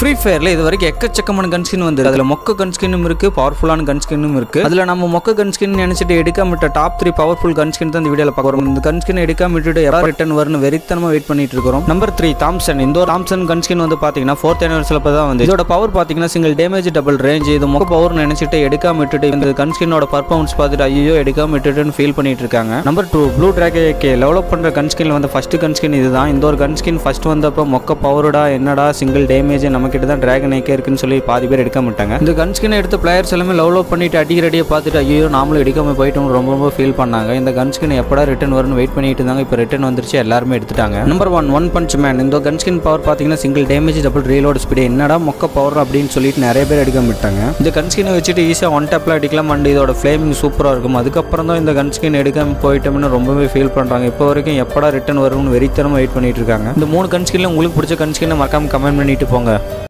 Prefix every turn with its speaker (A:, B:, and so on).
A: free ஃபயர்ல இது வரைக்கும் எக்கச்சக்கமான கன் ஸ்கின் வந்து அதுல மொக்க கன் ஸ்கின்னும் இருக்கு பவர்ஃபுல்லான கன் ஸ்கின்னும் இருக்கு அதுல நம்ம மொக்க கன் ஸ்கின் நினைச்சிட்டு எடுக்காம விட்ட top three powerful gun skin தான் இந்த வீடியோல பார்க்குறோம் இந்த கன் ஸ்கின் எடுக்காம விட்டுட்டு யாராவது ரிட்டர்ன் வரும்னு வெறித்தனமா வெயிட் பண்ணிட்டு இருக்கிறோம் நம்பர் த்ரீ தாம்சன் இந்த ஒரு தாம்சன் கன் ஸ்கின் வந்து பாத்தீங்கன்னா ஃபோர்த் ஆனிவர்சரியில் தான் வந்து இதோட பவர் பாத்தீங்கன்னா சிங்கிள் டேமேஜ் டபுள் ரேஞ்ச் இது மொக்க பவர் நினைச்சிட்டு எடுக்காம விட்டுட்டு இந்த கன் ஸ்கினோட பர்ஃபார்மன்ஸ் பார்த்துட்டு ஐயோ எடுக்காம விட்டுட்டுன்னு ஃபீல் பண்ணிட்டு இருக்காங்க நம்பர் டூ ப்ளூ ட்ராகே கே லெவலப் பண்ற கன் ஸ்கின்ல வந்து ஃபர்ஸ்ட் கன் ஸ்கின் இதுதான் இந்த ஒரு கன் ஸ்கின் ஃபர்ஸ்ட் வந்தப்போ மொக்க பவரோடா என்னடா சிங்கிள் டேமேஜ் நம்ம கிட்ட தான் டிராகன் ஏக்கே இருக்குன்னு சொல்லி பாதி பேர் எடுக்க மாட்டாங்க இந்த கன் ஸ்கின் எடுத்து பிளேயர்ஸ் எல்லாமே லெவலப் பண்ணிட்டு அடிக்கிறடியை பார்த்துட்டு ஐயோ நாமளும் எடுக்காம போயிட்டோம் ரொம்ப ரொம்ப ஃபீல் பண்ணாங்க இந்த கன் ஸ்கின் எப்படா ரிட்டர்ன் வரும்னு வெயிட் பண்ணிட்டு இருந்தாங்க இப்போ ரிட்டர்ன் வந்துருச்சு எல்லாருமே எடுத்துட்டாங்க number one one punch man இந்த கன் ஸ்கின் பவர் பார்த்தீங்கன்னா single damage double reload speed என்னடா மொக்க பவர் அப்படின்னு சொல்லிட்டு நிறைய பேர் எடுக்க விட்டாங்க இந்த கன் ஸ்கினை வச்சுட்டு ஈஸியாக ஒன் டேப்ல அடிக்கலாம் அண்ட் இதோட ஃப்ளேமிங் சூப்பராக இருக்கும் அதுக்கப்புறம் தான் இந்த கன் ஸ்கின் எடுக்காம போயிட்டோம்னு ரொம்பவே ஃபீல் பண்ணுறாங்க இப்போ வரைக்கும் எப்படா ரிட்டர்ன் வரும்னு வெறித்தனமாக வெயிட் பண்ணிட்டு இருக்காங்க இந்த மூணு கன் ஸ்கின்ல உங்களுக்கு பிடிச்ச கன் ஸ்கின்னை மறக்காம கமெண்ட் பண்ணிட்டு போங்க